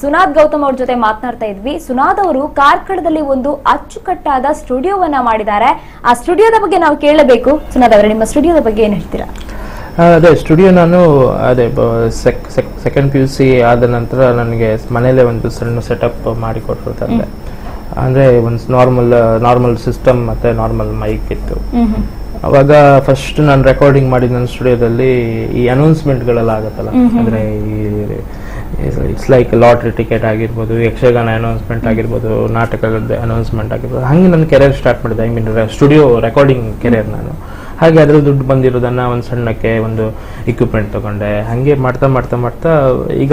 ಸುನಾದ್ ಗೌತಮ್ ಅವ್ರ ಜೊತೆ ಮಾತನಾಡ್ತಾ ಇದ್ವಿ ಸುನಾದ್ ಅವರು ಕಾರ್ಕಳದಲ್ಲಿ ಒಂದು ಅಚ್ಚುಕಟ್ಟಾದ ಸ್ಟುಡಿಯೋವನ್ನ ಮಾಡಿದ್ದಾರೆ ಆ ಸ್ಟುಡಿಯೋದ ಬಗ್ಗೆ ನಾವು ಕೇಳಬೇಕು ಸುನಾದ್ ಅವರೇ ನಿಮ್ಮ ಸ್ಟುಡಿಯೋದ ಬಗ್ಗೆ ಏನ್ ಹೇಳ್ತೀರಾ ಆ, ಅದೇ ಸ್ಟುಡಿಯೋ ನಾನು ಅದೇ ಸೆಕೆಂಡ್ ಪಿ ಯು ಸಿ ಆದ ನಂತರ ನನಗೆ ಮನೇಲೆ ಒಂದು ಸಣ್ಣ ಸೆಟಪ್ ಮಾಡಿಕೊಟ್ರು ತಂದೆ ಅಂದರೆ ಒಂದು ನಾರ್ಮಲ್ ನಾರ್ಮಲ್ ಸಿಸ್ಟಮ್ ಮತ್ತು ನಾರ್ಮಲ್ ಮೈಕ್ ಇತ್ತು ಅವಾಗ ಫಸ್ಟ್ ನಾನು ರೆಕಾರ್ಡಿಂಗ್ ಮಾಡಿದ ನನ್ನ ಸ್ಟುಡಿಯೋದಲ್ಲಿ ಈ ಅನೌನ್ಸ್ಮೆಂಟ್ಗಳೆಲ್ಲ ಆಗುತ್ತಲ್ಲ ಅಂದರೆ ಈ ಇಟ್ಸ್ ಲೈಕ್ ಲಾಟ್ರಿ ಟಿಕೆಟ್ ಆಗಿರ್ಬೋದು ಯಕ್ಷಗಾನ ಅನೌನ್ಸ್ಮೆಂಟ್ ಆಗಿರ್ಬೋದು ನಾಟಕದ ಅನೌನ್ಸ್ಮೆಂಟ್ ಆಗಿರ್ಬೋದು ಹಂಗೆ ನನ್ನ ಕೆರಿಯರ್ ಸ್ಟಾರ್ಟ್ ಮಾಡಿದೆ I mean studio recording career ನಾನು ಹಾಗೆ ಅದ್ರ ದುಡ್ಡು ಬಂದಿರೋದನ್ನ ಒಂದು ಸಣ್ಣಕ್ಕೆ ಒಂದು ಇಕ್ವಿಪ್ಮೆಂಟ್ ತಗೊಂಡೆ ಹಾಗೆ ಮಾಡ್ತಾ ಮಾಡ್ತಾ ಮಾಡ್ತಾ ಈಗ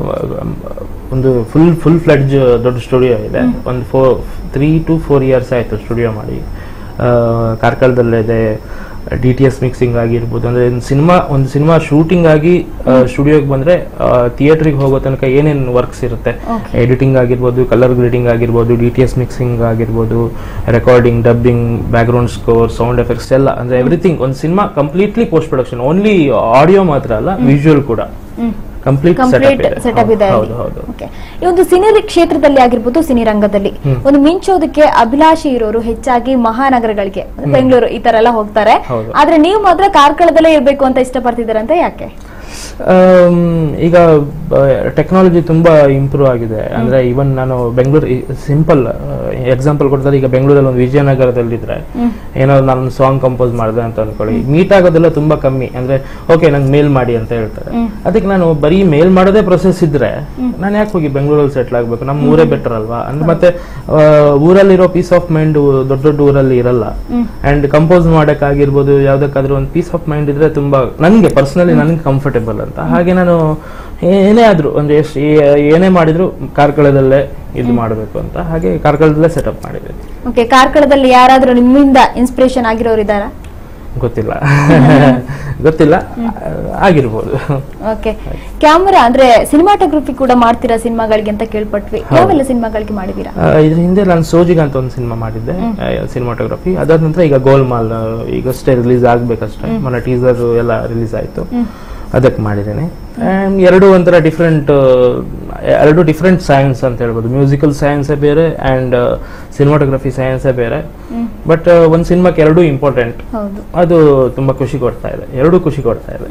ಒಂದು ಫುಲ್ ಫುಲ್ ಫ್ಲೆಡ್ಜ್ ದೊಡ್ಡ ಸ್ಟುಡಿಯೋ ಇದೆ ಒಂದು four three to four years ಆಯಿತು ಸ್ಟುಡಿಯೋ ಮಾಡಿ ಆ, ಕಾರ್ಕಳದಲ್ಲಿದೆ ಡಿ ಟಿ ಎಸ್ ಮಿಕ್ಸಿಂಗ್ ಆಗಿರ್ಬೋದು ಅಂದ್ರೆ ಒಂದು ಸಿನಿಮಾ ಒಂದು ಸಿನಿಮಾ ಶೂಟಿಂಗ್ ಆಗಿ ಸ್ಟುಡಿಯೋಗೆ ಬಂದ್ರೆ ಥಿಯೇಟ್ರಿಗೆ ಹೋಗೋ ತನಕ ಏನೇನು ವರ್ಕ್ಸ್ ಇರುತ್ತೆ ಎಡಿಟಿಂಗ್ ಆಗಿರ್ಬೋದು ಕಲರ್ ಗ್ರೇಡಿಂಗ್ ಆಗಿರ್ಬೋದು ಡಿ ಟಿ ಎಸ್ ಮಿಕ್ಸಿಂಗ್ ಆಗಿರ್ಬೋದು recording dubbing background score sound effects ಎಲ್ಲ ಅಂದ್ರೆ ಎವ್ರಿಥಿಂಗ್ ಒಂದು cinema completely post production only audio ಮಾತ್ರ ಅಲ್ಲ ವಿಜುವಲ್ ಕೂಡ ಕಂಪ್ಲೀಟ್ ಕಂಪ್ಲೀಟ್ ಸೆಟಪ್ ಇದೆ ಹೌದು ಹೌದು Okay. ಈ ಒಂದು ಸಿನಿ ಕ್ಷೇತ್ರದಲ್ಲಿ ಆಗಿರ್ಬೋದು ಸಿನಿ ರಂಗದಲ್ಲಿ ಒಂದು ಮಿಂಚೋದಕ್ಕೆ ಅಭಿಲಾಷೆ ಇರೋರು ಹೆಚ್ಚಾಗಿ ಮಹಾನಗರಗಳಿಗೆ ಅಂದ್ರೆ ಬೆಂಗಳೂರು ಈ ತರ ಎಲ್ಲ ಹೋಗ್ತಾರೆ ಹೌದು. ಆದ್ರೆ ನೀವು ಮಾತ್ರ ಕಾರ್ಕಳದಲ್ಲೇ ಇರ್ಬೇಕು ಅಂತ ಇಷ್ಟಪಡ್ತಿದ್ದೀರಂತ ಯಾಕೆ ಆಮ್, ಈಗ ಟೆಕ್ನಾಲಜಿ ತುಂಬಾ ಇಂಪ್ರೂವ್ ಆಗಿದೆ ಅಂದ್ರೆ ಇವನ್ ನಾನು ಬೆಂಗಳೂರು ಸಿಂಪಲ್ ಎಕ್ಸಾಂಪಲ್ ಕೊಡ್ತಾರೆ ಈಗ ಬೆಂಗಳೂರಲ್ಲಿ ಒಂದು ವಿಜಯನಗರದಲ್ಲಿದ್ರೆ ಏನೋ ನಾನು ಸಾಂಗ್ ಕಂಪೋಸ್ ಮಾಡಿದೆ ಅಂತ ಅನ್ಕೊಳ್ಳಿ ಮೀಟ್ ಆಗೋದೆಲ್ಲ ತುಂಬಾ ಕಮ್ಮಿ ಅಂದ್ರೆ ಓಕೆ ನಂಗೆ ಮೇಲ್ ಮಾಡಿ ಅಂತ ಹೇಳ್ತಾರೆ ಅದಕ್ಕೆ ನಾನು ಬರೀ ಮೇಲ್ ಮಾಡೋದೇ ಪ್ರೊಸೆಸ್ ಇದ್ರೆ ನಾನು ಯಾಕೆ ಹೋಗಿ ಬೆಂಗಳೂರಲ್ಲಿ ಸೆಟ್ಲ್ ಆಗ್ಬೇಕು ನಮ್ಮ ಊರೇ ಬೆಟರ್ ಅಲ್ವಾ ಅಂದ್ರೆ ಮತ್ತೆ ಆ, ಊರಲ್ಲಿರೋ ಪೀಸ್ ಆಫ್ ಮೈಂಡ್ ದೊಡ್ಡ ದೊಡ್ಡ ಊರಲ್ಲಿ ಇರಲ್ಲ ಅಂಡ್ ಕಂಪೋಸ್ ಮಾಡಕ್ಕಾಗಿರ್ಬೋದು ಯಾವ್ದಕ್ಕಾದ್ರೂ ಒಂದು ಪೀಸ್ ಆಫ್ ಮೈಂಡ್ ಇದ್ರೆ ತುಂಬಾ ನನಗೆ ಪರ್ಸನಲಿ ನನಗೆ ಕಂಫರ್ಟೇಬಲ್ ಅಂತ ಹಾಗೆ ನಾನು ಏನೇ ಆದ್ರೂ ಅಂದ್ರೆ ಎಷ್ಟ್- ಏ- ಏನೇ ಮಾಡಿದ್ರು ಕಾರ್ಕಳದಲ್ಲೇ ಇದು ಮಾಡಬೇಕು ಅಂತ ಹಾಗೆ ಕಾರ್ಕಳದಲ್ಲೇ ಸೆಟಪ್ ಮಾಡಿದೆ ಓಕೆ ಕಾರ್ಕಳದಲ್ಲಿ ಯಾರಾದ್ರೂ ನಿಮ್ಮಿಂದ ಇನ್ಸ್ಪಿರೇಷನ್ ಆಗಿರೋರು ಇದ್ದಾರಾ ಗೊತ್ತಿಲ್ಲ ಗೊತ್ತಿಲ್ಲ ಆಗಿರ್ಬೋದು ಓಕೆ ಕ್ಯಾಮರಾ ಅಂದ್ರೆ ಸಿನಿಮಾಟೋಗ್ರಫಿ ಕೂಡ ಮಾಡ್ತೀರಾ ಸಿನಿಮಾಗಳಿಗೆ ಅಂತ ಕೇಳ್ಪಟ್ವಿ ಯಾವೆಲ್ಲ ಸಿನಿಮಾಗಳಿಗೆ ಮಾಡಿದೀರಾ ಆ, ಇದ್ರ ಹಿಂದೆ ನಾನು ಸೋಜಿಗ ಅಂತ ಒಂದು ಸಿನಿಮಾ ಮಾಡಿದ್ದೆ ಸಿನಿಮಾಟೋಗ್ರಫಿ ಅದಾದ ನಂತರ ಈಗ ಗೋಲ್ಮಾಲ್ ಆ, ಈಗಷ್ಟೇ ರಿಲೀಸ್ ಆಗ್ಬೇಕಷ್ಟೇ ಮೊನ್ನೆ ಟೀಸರ್ ಎಲ್ಲ ರಿಲೀಸ್ ಆಯ್ತು ಅದಕ್ಕೆ ಮಾಡಿದ್ದೇನೆ And ಎರಡು ಒಂಥರ ಡಿಫ್ರೆಂಟ್ ಎರಡು ಡಿಫ್ರೆಂಟ್ ಸೈನ್ಸ್ ಅಂತ ಹೇಳ್ಬೋದು ಮ್ಯೂಸಿಕಲ್ ಸೈನ್ಸೇ ಬೇರೆ ಅಂಡ್ ಸಿನಿಮಾಟೋಗ್ರಫಿ ಸೈನ್ಸೇ ಬೇರೆ ಬಟ್ ಒಂದು ಸಿನಿಮಾಕ್ಕೆ ಎರಡೂ ಇಂಪಾರ್ಟೆಂಟ್ ಹೌದು ಅದು ತುಂಬಾ ಖುಷಿ ಕೊಡ್ತಾ ಇದೆ ಎರಡೂ ಖುಷಿ ಕೊಡ್ತಾ ಇದೆ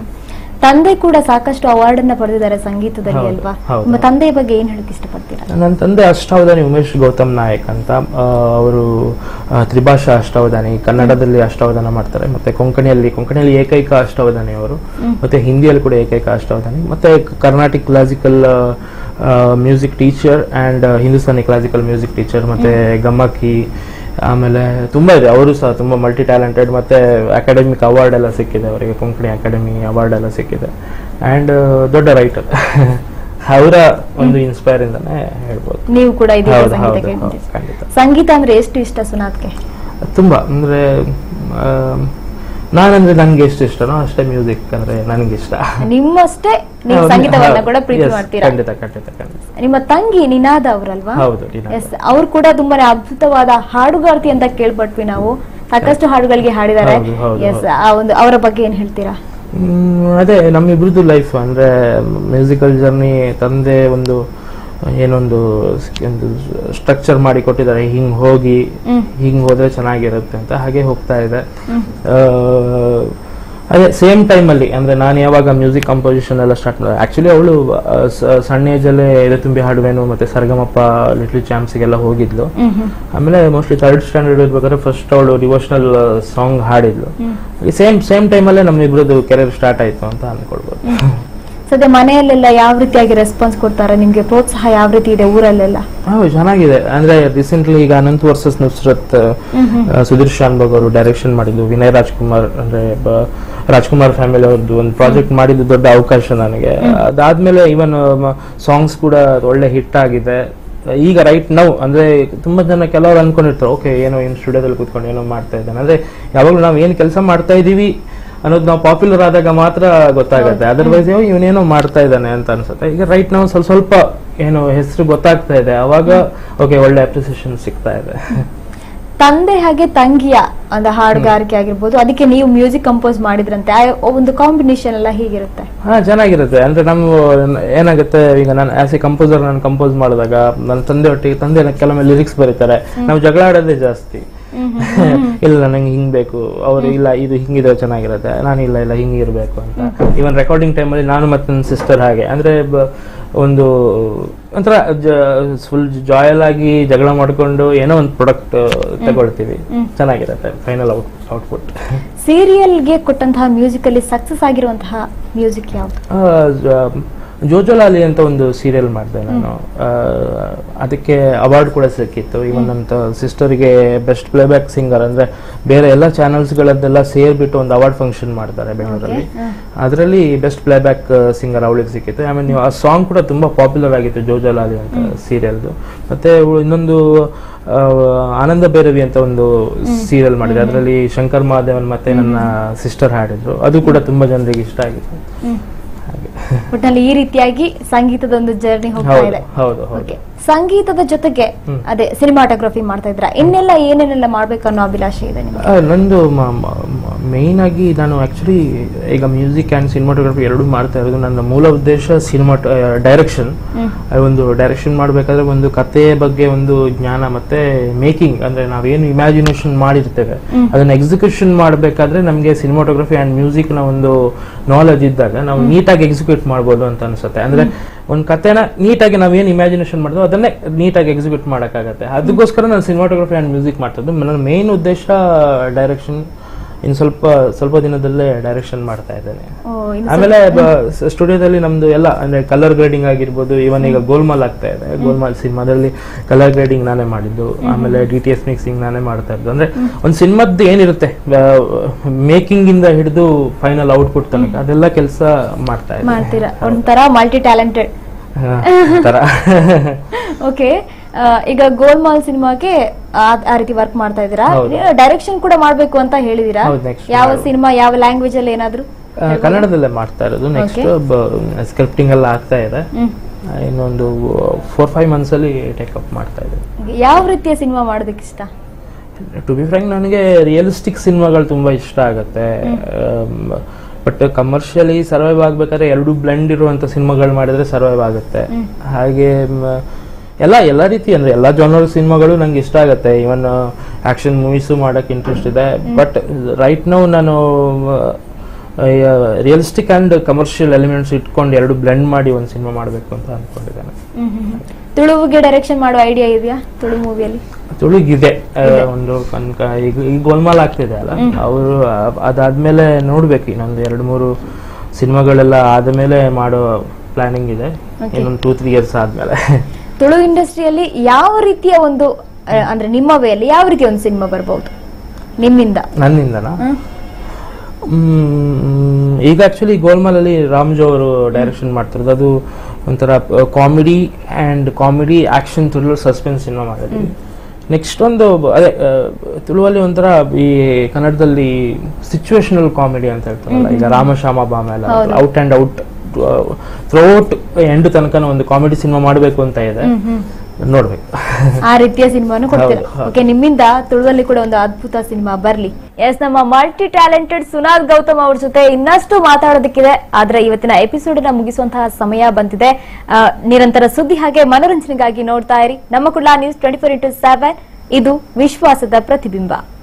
ತಂದೆ ಕೂಡ ಸಾಕಷ್ಟು ಅವಾರ್ಡ್ ಅನ್ನ ಪಡೆದಿದ್ದಾರೆ ಸಂಗೀತದಲ್ಲಿ ಹೌದು, ಅಲ್ವಾ ಹೌದು. ನಿಮ್ಮ ತಂದೆಯ ಬಗ್ಗೆ ಏನ್ ಹೇಳಕ್ ಇಷ್ಟಪಡ್ತೀರಾ ನನ್ನ ತಂದೆ ಅಷ್ಟಾವಧಾನಿ ಉಮೇಶ್ ಗೌತಮ್ ನಾಯಕ್ ಅಂತ ಅವರು ತ್ರಿಭಾಷಾ ಅಷ್ಟಾವಧಾನಿ ಕನ್ನಡದಲ್ಲಿ ಅಷ್ಟಾವಧಾನ ಮಾಡ್ತಾರೆ ಮತ್ತೆ ಕೊಂಕಣಿಯಲ್ಲಿ ಕೊಂಕಣಿಯಲ್ಲಿ ಏಕೈಕ ಅಷ್ಟಾವಧಾನಿ ಅವರು ಮತ್ತೆ ಹಿಂದಿಯಲ್ಲಿ ಕೂಡ ಏಕೈಕ ಅಷ್ಟಾವಧಾನಿ ಮತ್ತೆ Carnatic classical music teacher and Hindustani classical music teacher ಮತ್ತೆ ಗಮ್ಮಕ್ಕಿ ಆಮೇಲೆ ತುಂಬಾ ಇದೆ ಅವರು ಸಹ ತುಂಬಾ ಮಲ್ಟಿ ಟ್ಯಾಲೆಂಟೆಡ್ ಮತ್ತೆ ಅಕಾಡೆಮಿಕ್ ಅವಾರ್ಡ್ ಎಲ್ಲ ಸಿಕ್ಕಿದೆ ಅವರಿಗೆ ಕೊಂಕಣಿ ಅಕಾಡೆಮಿ ಅವಾರ್ಡ್ ಎಲ್ಲ ಸಿಕ್ಕಿದೆ ಅಂಡ್ ದೊಡ್ಡ ರೈಟರ್ ಅವರ ಒಂದು ಇನ್ಸ್ಪೈರ್ ಇಂದಾನೆ ಹೇಳ್ಬೋದು ನೀವು ಕೂಡ ಇದೀಗ ಹೌದು, ಸಂಗೀತ ಹೌದು, ಕೇಳ್ತಿದ್ದೀರಿ. ಹೌದು, ಖಂಡಿತ. ಸಂಗೀತ ಅಂದ್ರೆ ಎಷ್ಟು ಇಷ್ಟ ಸುನಾಥ್ಗೆ ತುಂಬಾ ಅಂದ್ರೆ ಆಮ್, ನಾನಂದ್ರೆ ನಂಗೆ ಎಷ್ಟು ಇಷ್ಟನೋ ಅಷ್ಟೇ ಮ್ಯೂಸಿಕ್ ಅಂದ್ರೆ ನನಗೆ ಇಷ್ಟ ನಿಮ್ಮಷ್ಟೇ ನೀವು ಹೌದು, ಸಂಗೀತವನ್ನ ಹೌದು. ಕೂಡ ಪ್ರೀತಿ Yes, ಮಾಡ್ತೀರಾ ಖಂಡಿತ ಖಂಡಿತ ಖಂಡಿತ ನಿಮ್ಮ ತಂಗಿ ನಿನಾದ ಅವರಲ್ವಾ ಹೌದು, ನಿನಾದ. ಎಸ್ ಅವ್ರು ಕೂಡ ತುಂಬಾನೇ ಅದ್ಭುತವಾದ ಹಾಡುಗಾರ್ತಿ ಅಂತ ಕೇಳ್ಪಟ್ವಿ ನಾವು ಸಾಕಷ್ಟು ಹಾಡುಗಳಿಗೆ ಹಾಡಿದ್ದಾರೆ ಹೌದು, ಹೌದು, ಎಸ್ ಆ ಒಂದು ಅವರ ಬಗ್ಗೆ ಏನ್ ಹೇಳ್ತೀರಾ ಹ್ಮ್, ಅದೇ ನಮ್ಮಿಬ್ರದ್ದು ಲೈಫ್ ಅಂದ್ರೆ ಮ್ಯೂಸಿಕಲ್ ಜರ್ನಿ ತಂದೆ ಒಂದು ಏನೊಂದು ಸ್- ಒಂದು ಸ್ಟ್ರಕ್ಚರ್ ಮಾಡಿ ಕೊಟ್ಟಿದ್ದಾರೆ ಹಿಂಗ್ ಹೋಗಿ ಹಿಂಗ್ ಹೋದ್ರೆ ಚೆನ್ನಾಗಿರುತ್ತೆ ಅಂತ ಹಾಗೆ ಹೋಗ್ತಾ ಇದೆ ಆ, ಅದೇ ಸೇಮ್ ಟೈಮಲ್ಲಿ ಅಂದ್ರೆ ನಾನು ಯಾವಾಗ ಮ್ಯೂಸಿಕ್ ಕಂಪೋಸಿಷನ್ ಎಲ್ಲ ಸ್ಟಾರ್ಟ್ ಮಾಡಿದೆ ಆಕ್ಚುಲಿ ಅವಳು ಸಣ್ಣ ಏಜಲ್ಲೇ ಎದೆ ತುಂಬಿ ಹಾಡುವೆನು ಮತ್ತೆ ಸರ್ಗಮಪ್ಪ ಲಿಟ್ಲ್ ಚಾಂಪ್ಸ್ಗೆಲ್ಲ ಹೋಗಿದ್ಲು ಆಮೇಲೆ ಮೋಸ್ಟ್ಲಿ ಥರ್ಡ್ ಸ್ಟ್ಯಾಂಡರ್ಡ್ ಇರ್ಬೇಕಾದ್ರೆ ಫಸ್ಟ್ ಅವಳು ಡಿವೋಷನಲ್ ಸಾಂಗ್ ಹಾಡಿದ್ಲು ಸೇಮ್ ಸೇಮ್ ಟೈಮಲ್ಲೇ ನಮ್ಮಿಬ್ರದ್ದು ಕೆರಿಯರ್ ಸ್ಟಾರ್ಟ್ ಆಯ್ತು ಅಂತ ಅನ್ಕೊಳ್ಬೋದು ಸದ್ಯ ಮನೆಯಲ್ಲೆಲ್ಲ ಯಾವ ರೀತಿಯಾಗಿ ರೆಸ್ಪಾನ್ಸ್ ಕೊಡ್ತಾರೆ ನಿಮ್ಗೆ ಪ್ರೋತ್ಸಾಹ ಯಾವ ರೀತಿ ಇದೆ ಊರಲ್ಲೆಲ್ಲ ಹೌದು ಚೆನ್ನಾಗಿದೆ ಅಂದ್ರೆ ರೀಸೆಂಟ್ಲಿ ಈಗ ಅನಂತ್ ವರ್ಸಸ್ ನುಸ್ರತ್ ಆ, ಸುಧೀರ್ ಶಾನ್ಭಾಗ್ ಅವರು ಡೈರೆಕ್ಷನ್ ಮಾಡಿದ್ದು ವಿನಯ್ ರಾಜ್ಕುಮಾರ್ ಅಂದ್ರೆ ಬ- ರಾಜ್ಕುಮಾರ್ ಫ್ಯಾಮಿಲಿ ಅವ್ರದ್ದು ಒಂದು ಪ್ರಾಜೆಕ್ಟ್ ಮಾಡಿದ್ದು ದೊಡ್ಡ ಅವಕಾಶ ನನಗೆ ಅದಾದ್ಮೇಲೆ ಇವನ್ ಸಾಂಗ್ಸ್ ಕೂಡ ಒಳ್ಳೆ ಹಿಟ್ ಆಗಿದೆ ಈಗ ರೈಟ್ ನೌ ಅಂದ್ರೆ ತುಂಬಾ ಜನ ಕೆಲವರು ಅನ್ಕೊಂಡಿರ್ತಾರೆ ಓಕೆ ಏನೋ ಏನು ಸ್ಟುಡಿಯೋದಲ್ಲಿ ಕೂತ್ಕೊಂಡು ಏನೋ ಮಾಡ್ತಾ ಇದ್ದಾನೆ ಅಂದ್ರೆ ಯಾವಾಗಲೂ ನಾವು ಏನ್ ಕೆಲಸ ಮಾಡ್ತಾ ಇದೀವಿ ಅನ್ನೋದು ನಾವು ಪಾಪ್ಯುಲರ್ ಆದಾಗ ಮಾತ್ರ ಗೊತ್ತಾಗುತ್ತೆ ಅದರ್ವೈಸ್ ಇವನೇನೋ ಮಾಡ್ತಾ ಇದ್ದಾನೆ ಅಂತ ಅನ್ಸುತ್ತೆ ಈಗ ರೈಟ್ ನಾವು ಸ್ವಲ್ಪ ಸ್ವಲ್ಪ ಏನೋ ಹೆಸರು ಗೊತ್ತಾಗ್ತಾ ಇದೆ ಅವಾಗ ಓಕೆ ಒಳ್ಳೆ ಅಪ್ರಿಸಿಯೇಷನ್ ಸಿಗ್ತಾ ಇದೆ ತಂದೆ ಹಾಗೆ ತಂಗಿಯ ಒಂದು ಹಾಡುಗಾರಿಕೆ ಆಗಿರ್ಬೋದು ಅದಕ್ಕೆ ನೀವು ಮ್ಯೂಸಿಕ್ ಕಂಪೋಸ್ ಮಾಡಿದ್ರಂತೆ ಆ ಒಂದು ಕಾಂಬಿನೇಷನ್ ಎಲ್ಲ ಹೀಗಿರುತ್ತೆ ಹಾ ಚೆನ್ನಾಗಿರುತ್ತೆ ಅಂದ್ರೆ ನಮ್ಮ ಏನಾಗುತ್ತೆ ಈಗ ನಾನು ಆಸ್ ಎ ಕಂಪೋಸರ್ ನಾನು ಕಂಪೋಸ್ ಮಾಡಿದಾಗ ನನ್ನ ತಂದೆ ಒಟ್ಟಿಗೆ ತಂದೆ ನನಗೆ ಕೆಲವೊಮ್ಮೆ ಲಿರಿಕ್ಸ್ ಬರೀತಾರೆ ನಾವು ಜಗಳ ಆಡೋದೇ ಜಾಸ್ತಿ ಇಲ್ಲ ನಂಗೆ ಹಿಂಗ್ ಬೇಕು ಅವ್ರು ಇಲ್ಲ ಇದು ಹಿಂಗಿದ್ರೆ ಚೆನ್ನಾಗಿರುತ್ತೆ ನಾನು ಇಲ್ಲ ಇಲ್ಲ ಹಿಂಗಿರ್ಬೇಕು ಅಂತ ಇವನ್ ರೆಕಾರ್ಡಿಂಗ್ ಟೈಮಲ್ಲಿ ನಾನು ಮತ್ತೆ ನನ್ನ ಸಿಸ್ಟರ್ ಹಾಗೆ ಅಂದ್ರೆ ಬ- ಒಂದು ಒಂಥರ ಫುಲ್ ಜಾಯಲ್ ಆಗಿ ಜಗಳ ಮಾಡ್ಕೊಂಡು ಏನೋ ಒಂದು ಪ್ರಾಡಕ್ಟ್ ತಗೊಳ್ತೀವಿ ಚೆನ್ನಾಗಿರುತ್ತೆ ಫೈನಲ್ ಔಟ್ ಔಟ್ಪುಟ್ ಸೀರಿಯಲ್ಗೆ ಕೊಟ್ಟಂತಹ ಮ್ಯೂಸಿಕ್ ಅಲ್ಲಿ ಸಕ್ಸಸ್ ಆಗಿರುವಂತಹ ಮ್ಯೂಸಿಕ್ ಯಾವ್ದು ಜೋಜೋಲಾಲಿ ಅಂತ ಒಂದು ಸೀರಿಯಲ್ ಮಾಡಿದೆ ನಾನು ಆ, ಅದಕ್ಕೆ ಅವಾರ್ಡ್ ಕೂಡ ಸಿಕ್ಕಿತ್ತು ಇವನ್ ನನ್ನ ಸಿಸ್ಟರ್ಗೆ ಬೆಸ್ಟ್ ಪ್ಲೇಬ್ಯಾಕ್ ಸಿಂಗರ್ ಅಂದ್ರೆ ಬೇರೆ ಎಲ್ಲ ಚಾನೆಲ್ಸ್ಗಳದ್ದೆಲ್ಲ ಸೇರ್ಬಿಟ್ಟು ಒಂದು ಅವಾರ್ಡ್ ಫಂಕ್ಷನ್ ಮಾಡ್ತಾರೆ ಬೆಂಗಳೂರಲ್ಲಿ ಅದರಲ್ಲಿ ಬೆಸ್ಟ್ ಪ್ಲೇಬ್ಯಾಕ್ ಸಿಂಗರ್ ಅವಳಿಗೆ ಸಿಕ್ಕಿತ್ತು ಆಮೇಲೆ ನೀವು ಆ ಸಾಂಗ್ ಕೂಡ ತುಂಬಾ ಪಾಪ್ಯುಲರ್ ಆಗಿತ್ತು ಜೋಜೋಲಾಲಿ ಅಂತ ಸೀರಿಯಲ್ದು ಮತ್ತೆ ಉ- ಇನ್ನೊಂದು ಆ, ಆನಂದ ಭೈರವಿ ಅಂತ ಒಂದು ಸೀರಿಯಲ್ ಮಾಡಿದೆ ಅದರಲ್ಲಿ ಶಂಕರ್ ಮಹಾದೇವನ್ ಮತ್ತೆ ನನ್ನ ಸಿಸ್ಟರ್ ಹಾಡಿದ್ರು ಅದು ಕೂಡ ತುಂಬಾ ಜನರಿಗೆ ಇಷ್ಟ ಆಗಿತ್ತು ಹಾಗೆ ಒಟ್ಟಿನಲ್ಲಿ ಈ ರೀತಿಯಾಗಿ ಸಂಗೀತದ ಒಂದು ಜರ್ನಿ ಹೋಗ್ತಾ ಹೌದು ಇದೆ ಹೌದು ಹೌದು ಓಕೆ ಸಂಗೀತದ ಜೊತೆಗೆ ಅದೇ ಸಿನಿಮಾಟೋಗ್ರಫಿ ಮಾಡ್ತಾ ಇದ್ರ ಇನ್ನೆಲ್ಲ ಏನೇನೆಲ್ಲ ಮಾಡ್ಬೇಕು ಅನ್ನೋ ಅಭಿಲಾಷೆ ಇದೆ ನಿಮಗೆ ಆ, ನಂದು ಮೇಯ್ನ್ ಆಗಿ ನಾನು ಆಕ್ಚುಲಿ ಈಗ ಮ್ಯೂಸಿಕ್ ಆ್ಯಂಡ್ ಸಿನಿಮಾಟೋಗ್ರಫಿ ಎರಡೂ ಮಾಡ್ತಾ ಇರೋದು ನನ್ನ ಮೂಲ ಉದ್ದೇಶ ಸಿನಿಮಾ ಡೈರೆಕ್ಷನ್ ಒಂದು ಡೈರೆಕ್ಷನ್ ಮಾಡಬೇಕಾದ್ರೆ ಒಂದು ಕಥೆಯ ಬಗ್ಗೆ ಒಂದು ಜ್ಞಾನ ಮತ್ತೆ ಮೇಕಿಂಗ್ ಅಂದ್ರೆ ನಾವೇನು ಇಮ್ಯಾಜಿನೇಷನ್ ಮಾಡಿರ್ತೇವೆ ಅದನ್ನ ಎಕ್ಸಿಕ್ಯೂಷನ್ ಮಾಡಬೇಕಾದ್ರೆ ನಮಗೆ ಸಿನಿಮಾಟೋಗ್ರಫಿ ಆ್ಯಂಡ್ ಮ್ಯೂಸಿಕ್ ನ ಒಂದು ನಾಲೆಜ್ ಇದ್ದಾಗ ನಾವು ನೀಟಾಗಿ ಎಕ್ಸಿಕ್ಯೂಟ್ ಮಾಡ್ಬೋದು ಅಂತ ಅನ್ಸುತ್ತೆ ಅಂದ್ರೆ ಒಂದು ಕಥೆನ ನೀಟಾಗಿ ನಾವೇನು ಇಮ್ಯಾಜಿನೇಷನ್ ಮಾಡಿದ್ವಿ ಅದನ್ನೇ ನೀಟಾಗಿ ಎಕ್ಸಿಕ್ಯೂಟ್ ಮಾಡೋಕ್ಕಾಗತ್ತೆ ಅದಕ್ಕೋಸ್ಕರ ನಾನು ಸಿನಿಮಾಟೋಗ್ರಫಿ ಆ್ಯಂಡ್ ಮ್ಯೂಸಿಕ್ ಮಾಡ್ತಿದ್ದು ನನ್ನ ಮೇನ್ ಉದ್ದೇಶ ಡೈರೆಕ್ಷನ್ ಇನ್ನು ಸ್ವಲ್ಪ ಸ್ವಲ್ಪ ದಿನದಲ್ಲೇ ಡೈರೆಕ್ಷನ್ ಮಾಡ್ತಾ ಇದ್ದೇನೆ ಓ, ಇನ್ನು ಆಮೇಲೆ ಸ್ಟುಡಿಯೋದಲ್ಲಿ ನಮ್ದು ಎಲ್ಲ ಅಂದ್ರೆ ಕಲರ್ ಗ್ರೇಡಿಂಗ್ ಆಗಿರ್ಬೋದು ಇವನ್ ಈಗ ಗೋಲ್ಮಾಲ್ ಆಗ್ತಾ ಇದೆ ಗೋಲ್ಮಾಲ್ ಸಿನಿಮಾದಲ್ಲಿ ಕಲರ್ ಗ್ರೇಡಿಂಗ್ ನಾನೇ ಮಾಡಿದ್ದು ಆಮೇಲೆ ಡಿ ಟಿ ಎಸ್ ಮಿಕ್ಸಿಂಗ್ ನಾನೇ ಮಾಡ್ತಾ ಇದ್ದು ಅಂದ್ರೆ ಒಂದು ಸಿನಿಮಾದ್ದು ಏನಿರುತ್ತೆ ಮೇಕಿಂಗ್ ಇಂದ ಹಿಡಿದು ಫೈನಲ್ ಔಟ್ಪುಟ್ ತನಕ ಅದೆಲ್ಲ ಕೆಲಸ ಮಾಡ್ತಾ ಇದ್ದೀನಿ ಮಾಡ್ತೀರಾ ಒಂಥರ ಮಲ್ಟಿ ಟ್ಯಾಲೆಂಟೆಡ್ ಹಾ, ತರ ಓಕೆ ಈಗ ಗೋಲ್ಮಾಲ್ ಸಿನಿಮಾಗೆ ಆ- ಆ ರೀತಿ ವರ್ಕ್ ಮಾಡ್ತಾ ಇದ್ದೀರಾ ಹೌದು. ಡೈರೆಕ್ಷನ್ ಕೂಡ ಮಾಡ್ಬೇಕು ಅಂತ ಹೇಳಿದೀರಾ ಹೌದು, next ಯಾವ ಮಾಡ್ಬೇಕು. ಸಿನಿಮಾ ಯಾವ ಲ್ಯಾಂಗ್ವೇಜ್ ಅಲ್ಲಿ ಏನಾದ್ರು ಆ, ಕನ್ನಡದಲ್ಲೇ ಮಾಡ್ತಾ ಇರೋದು ನೆಕ್ಸ್ಟ್ ಸ್ಕ್ರಿಪ್ಟಿಂಗ್ ಎಲ್ಲ ಆಗ್ತಾ ಇದೆ ಹ್ಮ್. ಆ, ಇನ್ನೊಂದು ಫೋರ್ ಫೈವ್ ಮಂತ್ಸ್ ಅಲ್ಲಿ ಟೇಕ್ ಅಪ್ ಮಾಡ್ತಾ ಇದ್ದೀನಿ ಯಾವ ರೀತಿಯ ಸಿನಿಮಾ ಮಾಡೋದಕ್ಕೆ ಇಷ್ಟ ಟು ಬಿ ಫ್ರ್ಯಾಂಕ್ ನನಗೆ ರಿಯಲಿಸ್ಟಿಕ್ ಸಿನಿಮಾಗಳು ತುಂಬಾ ಇಷ್ಟ ಆಗುತ್ತೆ ಬಟ್ ಕಮರ್ಷಿಯಲಿ ಸರ್ವೈವ್ ಆಗ್ಬೇಕಾದ್ರೆ ಎರಡು ಬ್ಲೆಂಡ್ ಇರುವಂತ ಸಿನಿಮಾಗಳು ಮಾಡಿದ್ರೆ ಸರ್ವೈವ್ ಆಗುತ್ತೆ ಹಾಗೆ ಮ್, ಎಲ್ಲ ಎಲ್ಲ ರೀತಿ ಅಂದ್ರೆ ಎಲ್ಲ ಜಾನರ್ ಸಿನಿಮಾಗಳು ನಂಗೆ ಇಷ್ಟ ಆಗುತ್ತೆ ಇವನ್ ಆಕ್ಷನ್ ಮೂವೀಸು ಮಾಡಕ್ ಇಂಟ್ರೆಸ್ಟ್ ಇದೆ ಬಟ್ ರೈಟ್ ನೌ ನಾನು ರಿಯಲಿಸ್ಟಿಕ್ ಅಂಡ್ ಕಮರ್ಷಿಯಲ್ ಎಲಿಮೆಂಟ್ಸ್ ಇಟ್ಕೊಂಡು ಎರಡು ಬ್ಲೆಂಡ್ ಮಾಡಿ ಒಂದು ಸಿನಿಮಾ ಮಾಡಬೇಕು ಅಂತ ಅನ್ಕೊಂಡಿದ್ದೇನೆ ತುಳುವಿಗೆ ಡೈರೆಕ್ಷನ್ ಮಾಡೋ ಐಡಿಯಾ ಇದೆಯಾ ತುಳು ಮೂವಿಯಲ್ಲಿ ತುಳುಗಿದೆ ಆ, ಒಂದು ಕನ್ಕ ಈಗ ಈಗ ಗೋಲ್ಮಾಲ್ ಆಗ್ತಿದೆ ಅಲ್ಲ ಅವರು ಅದಾದ್ಮೇಲೆ ನೋಡ್ಬೇಕು ಇನ್ನೊಂದು ಎರಡು ಮೂರು ಸಿನಿಮಾಗಳೆಲ್ಲ ಆದ್ಮೇಲೆ ಮಾಡೋ ಪ್ಲಾನಿಂಗ್ ಇದೆ ಇನ್ನೊಂದು ಟೂ ತ್ರೀ ಇಯರ್ಸ್ ಆದ್ಮೇಲೆ ತುಳು ಇಂಡಸ್ಟ್ರಿಯಲ್ಲಿ ಯಾವ ರೀತಿಯ ಒಂದು ಆ, ಅಂದ್ರೆ ನಿಮ್ಮ ವೇಯಲ್ಲಿ ಯಾವ ರೀತಿಯ ಒಂದು ಸಿನಿಮಾ ಬರ್ಬಹುದು ನಿಮ್ಮಿಂದ ನನ್ನಿಂದನಾ ಹ್ಮ್. ಮ್, ಈಗ ಆಕ್ಚುಲಿ ಗೋಲ್ಮಾಲ್ ಅಲ್ಲಿ ರಾಮ್ಜೋ ಅವರು ಡೈರೆಕ್ಷನ್ ಮಾಡ್ತಿರೋದು ಅದು ಒಂಥರ comedy and comedy action thriller suspense cinema ಮಾಡಿದ್ವಿ ನೆಕ್ಸ್ಟ್ ಒಂದು ಬ- ಅದೇ ಆ, ತುಳುವಲ್ಲಿ ಒಂಥರ ಈ ಕನ್ನಡದಲ್ಲಿ ಸಿಚುವೇಶನಲ್ ಕಾಮಿಡಿ ಅಂತ ಹೇಳ್ತಾರಲ್ಲ ಈಗ ರಾಮಶ್ಯಾಮ ಬಾಮೆಲ್ಲ ಹೌದು. Out and out throughout end ತನಕ ಒಂದು ಕಾಮಿಡಿ ಸಿನಿಮಾ ಮಾಡಬೇಕು ಅಂತ ಇದೆ ನೋಡ್ಬೇಕು ಆ ರೀತಿಯ ಸಿನಿಮಾನು ಕೊಡ್ತೀರಾ ಹೌದು, ಹೌದು. ಓಕೆ ನಿಮ್ಮಿಂದ ತುಳುವಲ್ಲಿ ಕೂಡ ಒಂದು ಅದ್ಭುತ ಸಿನಿಮಾ ಬರ್ಲಿ ಎಸ್ ನಮ್ಮ ಮಲ್ಟಿ ಟ್ಯಾಲೆಂಟೆಡ್ ಸುನಾದ್ ಗೌತಮ್ ಅವ್ರ ಜೊತೆ ಇನ್ನಷ್ಟು ಮಾತಾಡೋದಕ್ಕಿದೆ ಆದ್ರೆ ಇವತ್ತಿನ ಎಪಿಸೋಡ್ ನ ಮುಗಿಸುವಂತಹ ಸಮಯ ಬಂದಿದೆ ಆ, ನಿರಂತರ ಸುದ್ದಿ ಹಾಗೆ ಮನೋರಂಜನೆಗಾಗಿ ನೋಡ್ತಾ ಇರಿ ನಮ್ಮ ಕುಳ್ಳ news twenty four into seven ಇದು ವಿಶ್ವಾಸದ ಪ್ರತಿಬಿಂಬ